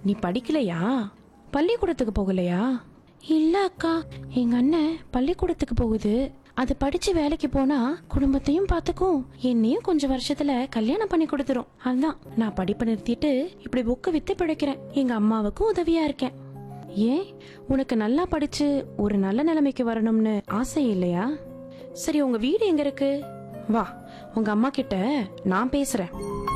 நீ படிக்கலையா பள்ளிக்கூடத்துக்கு போகலையா இல்ல அக்கா எங்க அண்ணன் பள்ளிக்கூடத்துக்கு போகுது அது படிச்சு வேலைக்கு போனா குடும்பத்தையும் பாத்துக்கும் என்னையும் கொஞ்சம் வருஷத்துல கல்யாணம் பண்ணி கொடுத்துரும் அதான் நான் படிப்பை நிறுத்திட்டு இப்படி புக்கு வித்து பிழைக்கிறேன் எங்க அம்மாவுக்கும் உதவியா இருக்கேன் ஏன் உனக்கு நல்லா படிச்சு ஒரு நல்ல நிலைமைக்கு வரணும்னு ஆசை இல்லையா சரி உங்க வீடு எங்க இருக்கு வா உங்க அம்மா கிட்ட நான் பேசுறேன்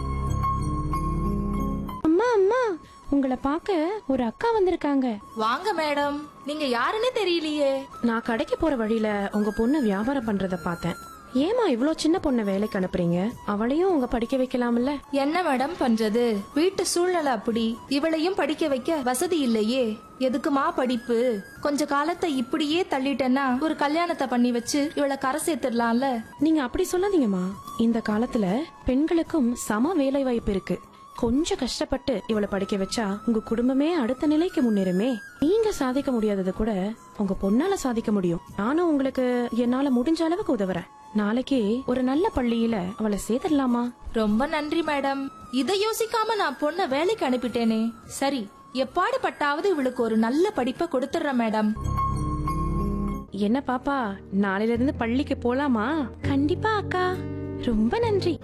அம்மா அம்மா உங்களை பார்க்க ஒரு அக்கா வந்திருக்காங்க வாங்க மேடம் நீங்க யாருன்னே தெரியலையே நான் கடைக்கு போற வழியில உங்க பொண்ணு வியாபாரம் பண்றத பார்த்தேன் ஏமா இவ்ளோ சின்ன பொண்ணை வேலைக்கு அனுப்புறீங்க அவளையும் உங்க படிக்க வைக்கலாம்ல என்ன மேடம் பண்றது வீட்டு சூழ்நிலை அப்படி இவளையும் படிக்க வைக்க வசதி இல்லையே எதுக்குமா படிப்பு கொஞ்ச காலத்தை இப்படியே தள்ளிட்டேன்னா ஒரு கல்யாணத்தை பண்ணி வச்சு இவளை கரை சேர்த்துடலாம்ல நீங்க அப்படி சொல்லாதீங்கம்மா இந்த காலத்துல பெண்களுக்கும் சம வேலை வாய்ப்பு இருக்கு கொஞ்சம் கஷ்டப்பட்டு இவளை படிக்க வச்சா உங்க குடும்பமே அடுத்த நிலைக்கு முன்னேறுமே நீங்க சாதிக்க முடியாதது கூட உங்க பொண்ணால சாதிக்க முடியும் நானும் உங்களுக்கு என்னால முடிஞ்ச அளவுக்கு உதவுறேன் நாளைக்கு ஒரு நல்ல பள்ளியில அவளை சேர்த்துடலாமா ரொம்ப நன்றி மேடம் இதை யோசிக்காம நான் பொண்ண வேலைக்கு அனுப்பிட்டேனே சரி எப்பாடு பட்டாவது இவளுக்கு ஒரு நல்ல படிப்பை கொடுத்துட்றேன் மேடம் என்ன பாப்பா நாளையில இருந்து பள்ளிக்கு போலாமா கண்டிப்பா அக்கா ரொம்ப நன்றி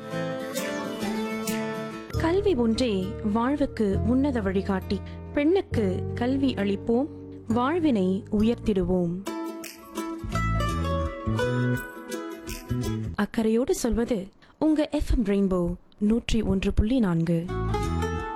கல்வி ஒன்றே வாழ்வுக்கு உன்னத வழிகாட்டி பெண்ணுக்கு கல்வி அளிப்போம் வாழ்வினை உயர்த்திடுவோம் அக்கறையோடு சொல்வது உங்க எஃப்எம் ரெயின்போ நூற்றி ஒன்று புள்ளி நான்கு